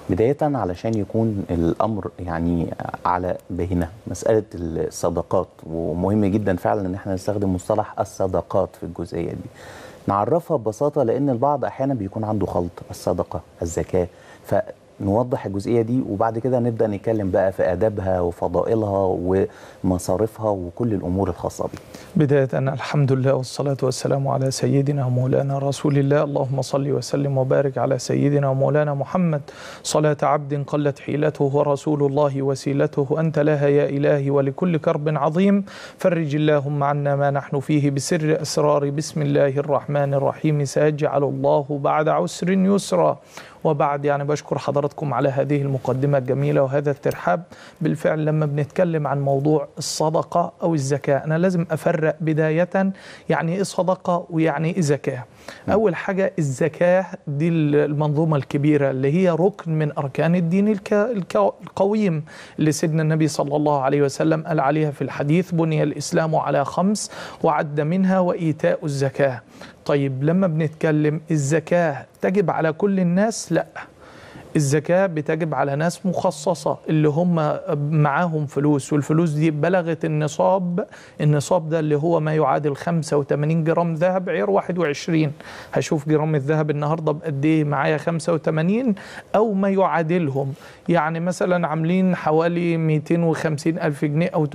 بداية علشان يكون الأمر يعني على بينة مسألة الصدقات ومهم جدا فعلا إن احنا نستخدم مصطلح الصدقات في الجزئية دي نعرفها ببساطة لأن البعض أحيانا بيكون عنده خلط الصدقة الزكاة فنوضح الجزئية دي وبعد كده نبدأ نتكلم بقى في آدابها وفضائلها ومصارفها وكل الأمور الخاصة بيها بداية الحمد لله والصلاة والسلام على سيدنا ومولانا رسول الله اللهم صل وسلم وبارك على سيدنا ومولانا محمد صلاة عبد قلت حيلته ورسول الله وسيلته أنت لها يا إلهي ولكل كرب عظيم فرج اللهم عنا ما نحن فيه بسر أسرار بسم الله الرحمن الرحيم سيجعل الله بعد عسر يسرا وبعد يعني بشكر حضراتكم على هذه المقدمة الجميلة وهذا الترحاب بالفعل لما بنتكلم عن موضوع الصدقة أو الزكاة أنا لازم أفرق بداية يعني إيه صدقة ويعني إيه زكاة أول حاجة الزكاة دي المنظومة الكبيرة اللي هي ركن من أركان الدين الك... الك... القويم اللي سيدنا النبي صلى الله عليه وسلم قال عليها في الحديث بني الإسلام على خمس وعد منها وإيتاء الزكاة طيب لما بنتكلم الزكاة تجب على كل الناس لا الزكاة بتجب على ناس مخصصة اللي هم معاهم فلوس والفلوس دي بلغت النصاب النصاب ده اللي هو ما يعادل 85 جرام ذهب عيار 21 هشوف جرام الذهب النهاردة بقد ايه معايا 85 أو ما يعادلهم يعني مثلا عاملين حوالي 250 ألف جنيه أو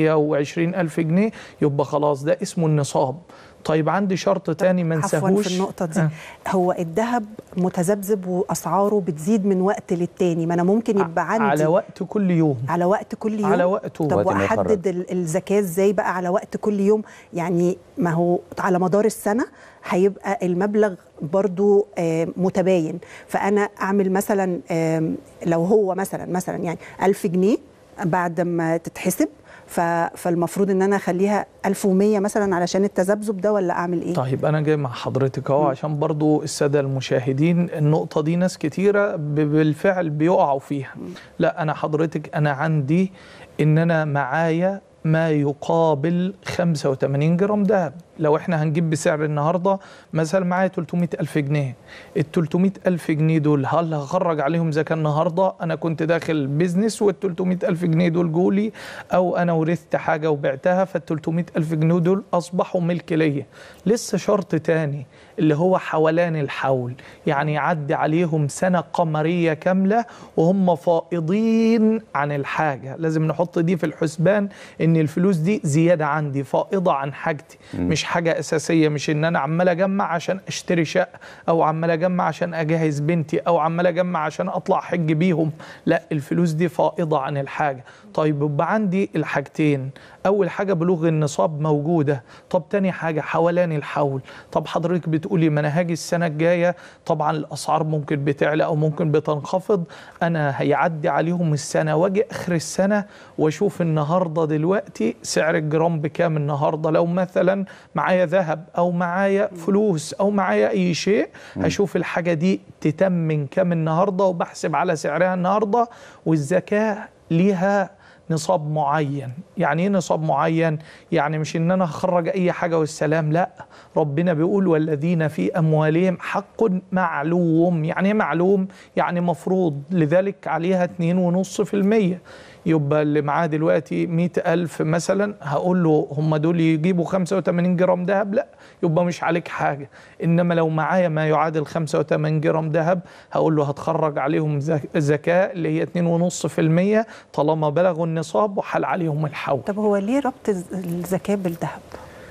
320 ألف جنيه يبقى خلاص ده اسمه النصاب طيب عندي شرط تاني ما عفوا نساهوش في النقطة دي آه. هو الذهب متذبذب وأسعاره بتزيد من وقت للتاني ما أنا ممكن يبقى عندي على وقت كل يوم على وقت كل يوم على وقته طب وقت ما واحدد يخرج. ال- الزكاه ازاي بقى على وقت كل يوم يعني ما هو على مدار السنه هيبقى المبلغ برضو آه، متباين فانا اعمل مثلا آم، لو هو مثلا مثلا يعني ألف جنيه بعد ما تتحسب ف- فالمفروض ان انا اخليها 1100 مثلا علشان التذبذب ده ولا اعمل ايه طيب انا جاي مع حضرتك اهو عشان برضو الساده المشاهدين النقطه دي ناس كتيره ب- بالفعل بيقعوا فيها لا انا حضرتك انا عندي ان انا معايا ما يقابل 85 جرام دهب لو احنا هنجيب بسعر النهارده مثلا معايا 300 ألف جنيه ال 300 ألف جنيه دول هل هخرج عليهم زكاة النهارده أنا كنت داخل بيزنس وال 300 ألف جنيه دول جولي أو أنا ورثت حاجة وبعتها فال 300 ألف جنيه دول أصبحوا ملك ليا لسه شرط تاني اللي هو حولان الحول يعني يعدي عليهم سنة قمرية كاملة وهم فائضين عن الحاجة لازم نحط دي في الحسبان ان الفلوس دي زيادة عندي فائضة عن حاجتي مش حاجة أساسية مش ان انا عمال اجمع عشان اشتري شقة او عمال اجمع عشان اجهز بنتي او عمال اجمع عشان اطلع حج بيهم لا الفلوس دي فائضة عن الحاجة طيب يبقى عندي الحاجتين اول حاجة بلوغ النصاب موجودة طب تاني حاجة حولان الحول طب حضرتك بتقولي ما انا هاجي السنة الجاية طبعا الاسعار ممكن بتعلى او ممكن بتنخفض انا هيعدي عليهم السنة واجي اخر السنة واشوف النهاردة دلوقتي سعر الجرام بكام النهاردة لو مثلا معايا ذهب او معايا فلوس او معايا اي شيء هشوف الحاجة دي تتمن كام النهاردة وبحسب على سعرها النهاردة والزكاة ليها نصاب معين يعني ايه نصاب معين يعني مش ان انا هخرج اي حاجه والسلام لا ربنا بيقول والذين في اموالهم حق معلوم يعني ايه معلوم يعني مفروض لذلك عليها 2.5% يبقى اللي معاه دلوقتي مئة ألف مثلا هقول له هم دول يجيبوا 85 جرام دهب لا يبقى مش عليك حاجة إنما لو معايا ما يعادل 85 جرام دهب هقول له هتخرج عليهم زك- زكاة اللي هي 2.5% طالما بلغوا النصاب وحل عليهم الحول طب هو ليه ربط الز- الزكاه بالذهب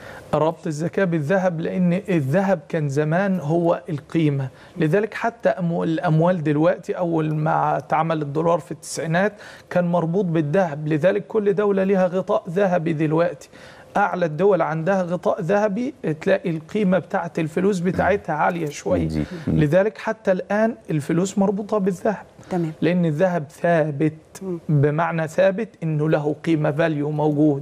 ربط الزكاة بالذهب لأن الذهب كان زمان هو القيمة لذلك حتى أموال الأموال دلوقتي أول ما اتعمل الدولار في التسعينات كان مربوط بالذهب لذلك كل دولة لها غطاء ذهبي دلوقتي أعلى الدول عندها غطاء ذهبي تلاقي القيمة بتاعت الفلوس بتاعتها عالية شوية دي. لذلك حتى الآن الفلوس مربوطة بالذهب تمام لان الذهب ثابت بمعنى ثابت انه له قيمه فاليو موجود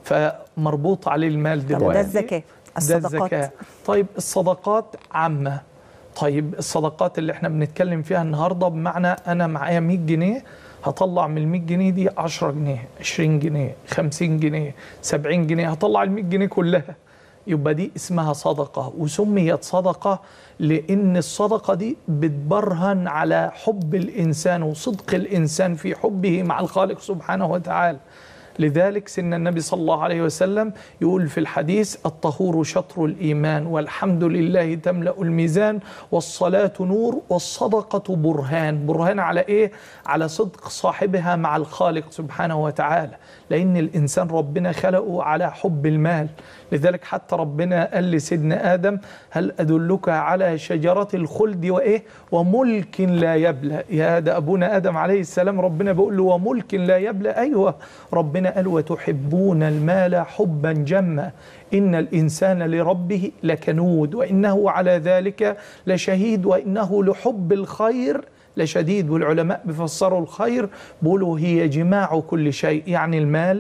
فمربوط عليه المال طب دلوقتي ده الزكاه ده الصدقات الزكاة طيب الصدقات عامة طيب الصدقات اللي احنا بنتكلم فيها النهاردة بمعنى أنا معايا 100 جنيه هطلع من ال 100 جنيه دي 10 جنيه 20 جنيه 50 جنيه 70 جنيه هطلع ال 100 جنيه كلها يبقى دي اسمها صدقة وسميت صدقة لأن الصدقة دي بتبرهن على حب الإنسان وصدق الإنسان في حبه مع الخالق سبحانه وتعالى لذلك سن النبي صلى الله عليه وسلم يقول في الحديث الطهور شطر الإيمان والحمد لله تملأ الميزان والصلاة نور والصدقة برهان برهان على إيه؟ على صدق صاحبها مع الخالق سبحانه وتعالى لأن الإنسان ربنا خلقه على حب المال لذلك حتى ربنا قال لسيدنا آدم هل أدلك على شجرة الخلد وإيه وملك لا يبلى يا ده أبونا آدم عليه السلام ربنا بيقول له وملك لا يبلى أيوة ربنا قال وتحبون المال حبا جما إن الإنسان لربه لكنود وإنه على ذلك لشهيد وإنه لحب الخير لشديد والعلماء بيفسروا الخير بيقولوا هي جماع كل شيء يعني المال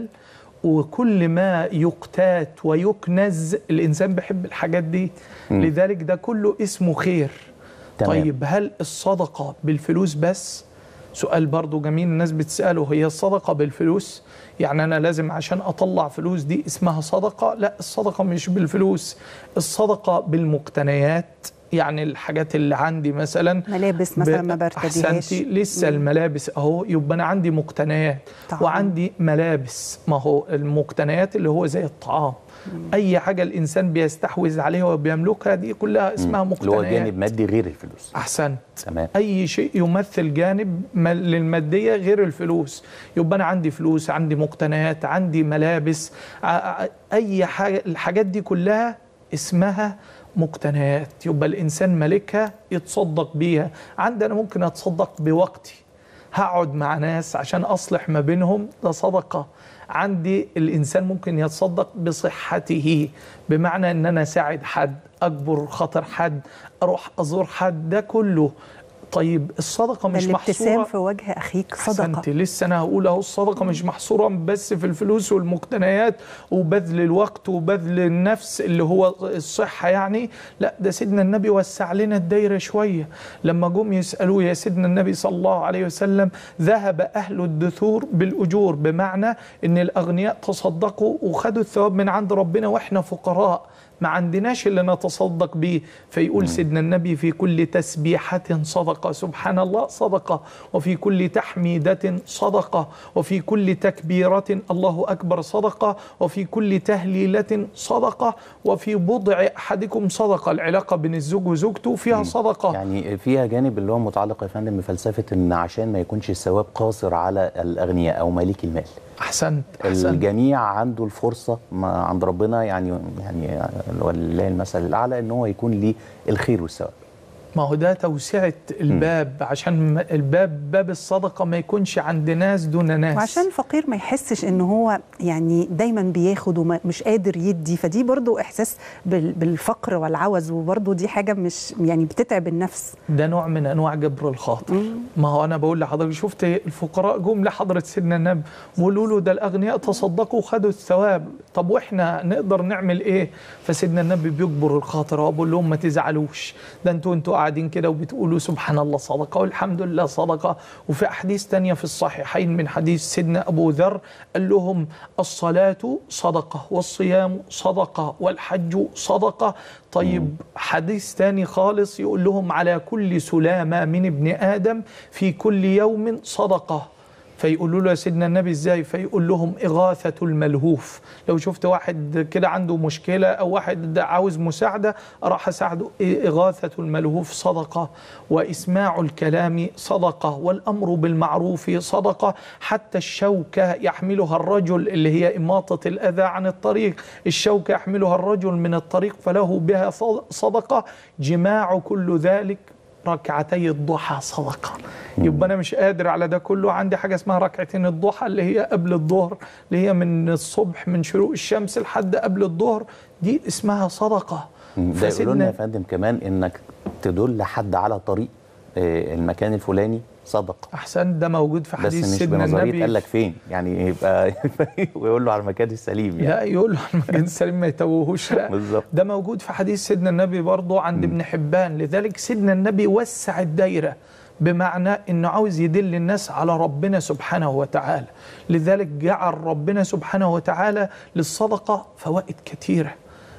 وكل ما يقتات ويكنز الإنسان بيحب الحاجات دي مم. لذلك ده كله اسمه خير تمام. طيب هل الصدقة بالفلوس بس سؤال برضو جميل الناس بتسأله هي الصدقة بالفلوس يعني أنا لازم عشان أطلع فلوس دي اسمها صدقة لا الصدقة مش بالفلوس الصدقة بالمقتنيات يعني الحاجات اللي عندي مثلا ملابس مثلا ما ب- برتديهاش احسنتي لسه الملابس اهو يبقى انا عندي مقتنيات طعام. وعندي ملابس ما هو المقتنيات اللي هو زي الطعام اي حاجه الانسان بيستحوذ عليها وبيملكها دي كلها اسمها اللي هو مقتنيات جانب مادي غير الفلوس احسنت تمام اي شيء يمثل جانب م- للماديه غير الفلوس يبقى انا عندي فلوس عندي مقتنيات عندي ملابس ع- ع- اي حاجه الحاجات دي كلها اسمها مقتنيات يبقى الانسان مالكها يتصدق بيها عندنا ممكن اتصدق بوقتي هقعد مع ناس عشان اصلح ما بينهم ده صدقه عندي الانسان ممكن يتصدق بصحته بمعنى ان انا اساعد حد اكبر خاطر حد اروح ازور حد ده كله طيب الصدقه ده مش الابتسام محصوره في وجه اخيك احسنت صدقه لسه انا هقول اهو الصدقه مش محصوره بس في الفلوس والمقتنيات وبذل الوقت وبذل النفس اللي هو الصحه يعني لا ده سيدنا النبي وسع لنا الدايره شويه لما جم يسالوه يا سيدنا النبي صلى الله عليه وسلم ذهب اهل الدثور بالاجور بمعنى ان الاغنياء تصدقوا وخدوا الثواب من عند ربنا واحنا فقراء ما عندناش اللي نتصدق بيه فيقول سيدنا النبي في كل تسبيحة صدقة سبحان الله صدقة وفي كل تحميدة صدقة وفي كل تكبيرة الله أكبر صدقة وفي كل تهليلة صدقة وفي بضع أحدكم صدقة العلاقة بين الزوج وزوجته فيها صدقة يعني فيها جانب اللي هو متعلق يا فندم بفلسفه ان عشان ما يكونش الثواب قاصر على الاغنياء او مالكي المال أحسنت أحسنت الجميع عنده الفرصه ما عند ربنا يعني يعني ولله المثل الاعلى ان هو يكون ليه الخير والثواب ما هو ده توسعة الباب عشان ما- الباب باب الصدقة ما يكونش عند ناس دون ناس وعشان الفقير ما يحسش ان هو يعني دايما بياخد ومش قادر يدي فدي برضو احساس بال- بالفقر والعوز وبرضو دي حاجه مش يعني بتتعب النفس ده نوع من انواع جبر الخاطر ما هو انا بقول لحضرتك شفت الفقراء جم لحضره سيدنا النبي وقالوا له ده الاغنياء تصدقوا وخدوا الثواب طب واحنا نقدر نعمل ايه فسيدنا النبي بيجبر الخاطر هو بيقول لهم ما تزعلوش ده انتوا انتوا قاعدين كده وبتقولوا سبحان الله صدقه والحمد لله صدقه وفي احاديث تانية في الصحيحين من حديث سيدنا ابو ذر قال لهم الصلاه صدقه والصيام صدقه والحج صدقه طيب حديث تاني خالص يقول لهم على كل سلامة من ابن آدم في كل يوم صدقة فيقولوا له يا سيدنا النبي ازاي فيقول لهم إغاثة الملهوف لو شفت واحد كده عنده مشكلة أو واحد عاوز مساعدة راح أساعده إغاثة الملهوف صدقة وإسماع الكلام صدقة والأمر بالمعروف صدقة حتى الشوكة يحملها الرجل اللي هي إماطة الأذى عن الطريق الشوكة يحملها الرجل من الطريق فله بها صد- صدقة جماع كل ذلك ركعتي الضحى صدقة يبقى أنا مش قادر على ده كله عندي حاجة اسمها ركعتين الضحى اللي هي قبل الظهر اللي هي من الصبح من شروق الشمس لحد قبل الظهر دي اسمها صدقة ده يقولوا لنا يا فندم كمان انك تدل حد على طريق آه، المكان الفلاني صدقه أحسن ده موجود في بس حديث مش سيدنا بنظريه النبي قال لك فين يعني يبقى ويقول له على المكان السليم يعني لا يقول له المكان السليم ما يتوهوش لا بالظبط. ده موجود في حديث سيدنا النبي برضه عند ابن حبان لذلك سيدنا النبي وسع الدايره بمعنى انه عاوز يدل الناس على ربنا سبحانه وتعالى لذلك جعل ربنا سبحانه وتعالى للصدقه فوائد كثيره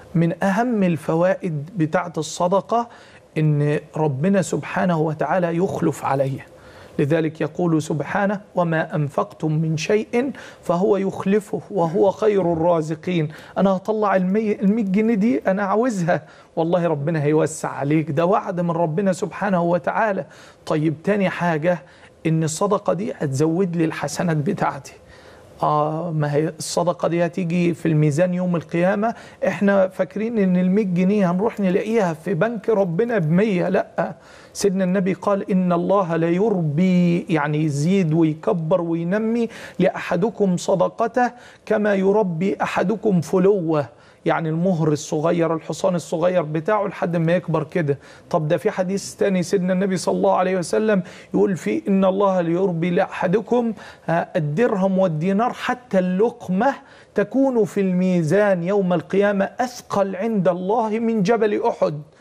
من أهم الفوائد بتاعة الصدقة إن ربنا سبحانه وتعالى يخلف عليه لذلك يقول سبحانه وما أنفقتم من شيء فهو يخلفه وهو خير الرازقين أنا هطلع المية جنيه دي أنا عاوزها والله ربنا هيوسع عليك ده وعد من ربنا سبحانه وتعالى طيب تاني حاجة إن الصدقة دي هتزود لي الحسنات بتاعتي آه ما هي الصدقة دي هتيجي في الميزان يوم القيامة احنا فاكرين ان المية جنيه هنروح نلاقيها في بنك ربنا بمية لا سيدنا النبي قال إن الله لا يربي يعني يزيد ويكبر وينمي لأحدكم صدقته كما يربي أحدكم فلوه يعني المهر الصغير الحصان الصغير بتاعه لحد ما يكبر كده طب ده في حديث تاني سيدنا النبي صلى الله عليه وسلم يقول فيه إن الله ليربي لأحدكم الدرهم والدينار حتى اللقمة تكون في الميزان يوم القيامة أثقل عند الله من جبل أحد